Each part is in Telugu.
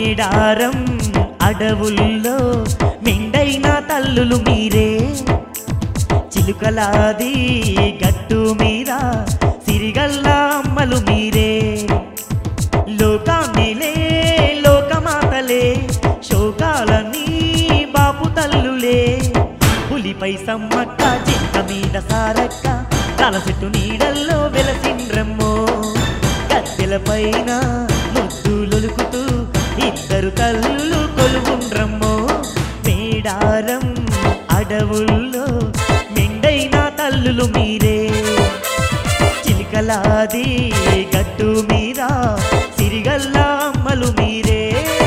మేడారం అడవుల్లో మెండైన తల్లులు మీరే చిలుకలాది గట్టు మీద సిరిగల్ల అమ్మలు మీరే లోకాన్నిలే లోకమాతలే శోకాలన్నీ బాపు తల్లులే పులిపై సమ్మక్క జింక మీద సారక్క తలసెట్టు నీడల్లో వెలసిండ్రమ్మో కత్తెల పైన ముద్దులొలుకుతూ ఇద్దరు తల్లులు కొలువుండ్రమ్మో మేడారం అడవుల్లో మెండైన తల్లులు మీరే చిలికలాది గట్టు మీద సిరిగల్ల అమ్మలు మీరే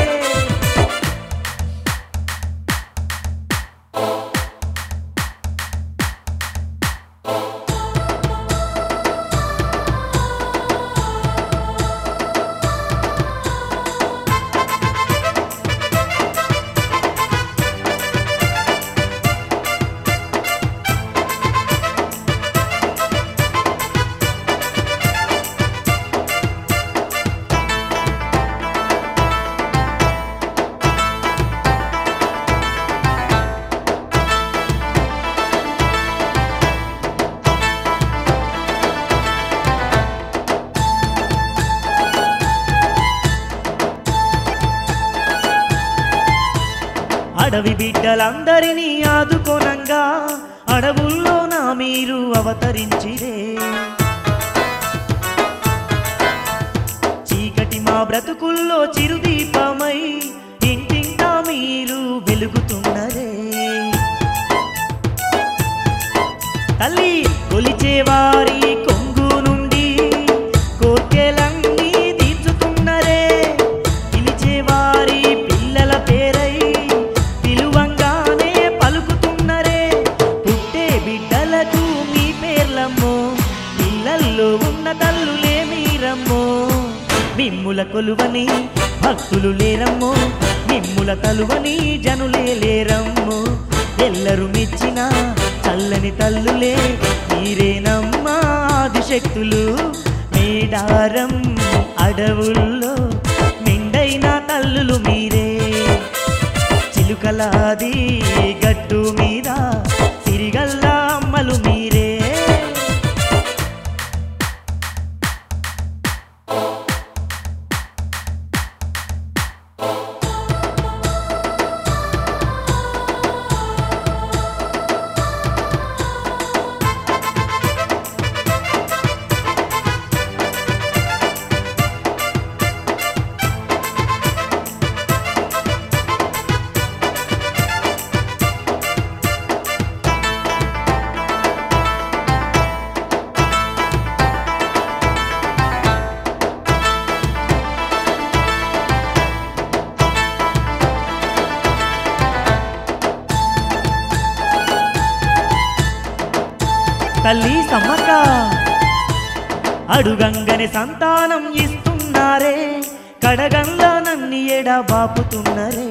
అడవి బిడ్డలందరినీ ఆదుకోనంగా అడవుల్లో నా మీరు అవతరించిరే చీకటి మా బ్రతుకుల్లో చిరుదీపమై ఇంటింటా మీరు వెలుగుతున్నరే తల్లి కొలిచేవారి కొంగు నుండి కోర్కెలన్నీ తీర్చుతున్నరే పిలిచేవారి పిల్లల పేరై పిలువంగానే పలుకుతున్నరే పుట్టే బిడ్డలకు మీ పేర్లమ్మో పిల్లల్లో ఉన్న తల్లులే మీరమ్మో మిమ్ముల కొలువని భక్తులు లేరమ్మో మిమ్ముల తలువని జనులే లేరమ్మో ఎల్లరు మెచ్చిన చల్లని తల్లులే మీరేనమ్మా ఆదిశక్తులు మేడారం అడవుల్లో మెండైన తల్లులు మీరే చిలుకలాది గట్టు మీద సిరిగల్ల అమ్మలు మీరే తల్లి సమ్మక్క అడుగంగని సంతానం ఇస్తున్నారే కడగంలో నన్ని ఎడ బాపుతున్నరే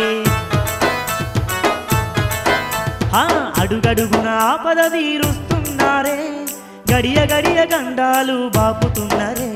ఆ అడుగడుగున ఆపద తీరుస్తున్నారే గడియ గడియ గండాలు బాపుతున్నరే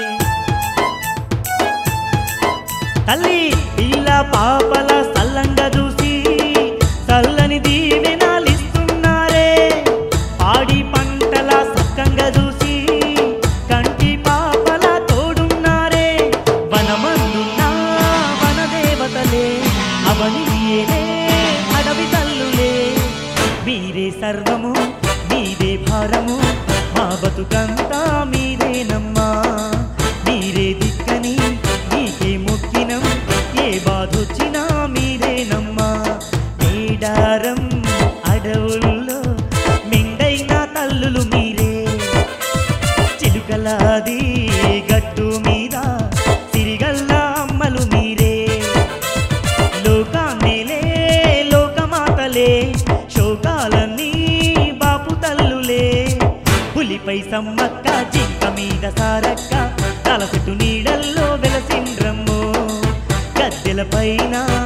తల్లి పిల్ల పాపల సల్లంగా చూసి చల్లని దీవెనాలిస్తున్నారే పాడి పంటల సక్కంగా చూసి కంటి పాపల తోడున్నారే వనమందున్న వనదేవతలే అవనియేలే అడవి తల్లులే మీరే సర్వము మీదే భారము మా బతుకంతా మీదేనమ్మా మీరే దిక్కని మీకే మొక్కినం ఏ బాధొచ్చినా మీరేనమ్మా మేడారం అడవుల్లో మెండైన తల్లులు మీరే చిలుకలాది గట్టు మీద సిరిగల్ల అమ్మలు మీరే లోకాన్నేలే లోకమాతలే శోకాలన్నీ బాపు తల్లులే పులిపై సమ్మక్క జింక మీద సారక్క తలసెట్టు నీడల్లో వెలసిండ్రమ్మో గద్దెల పైన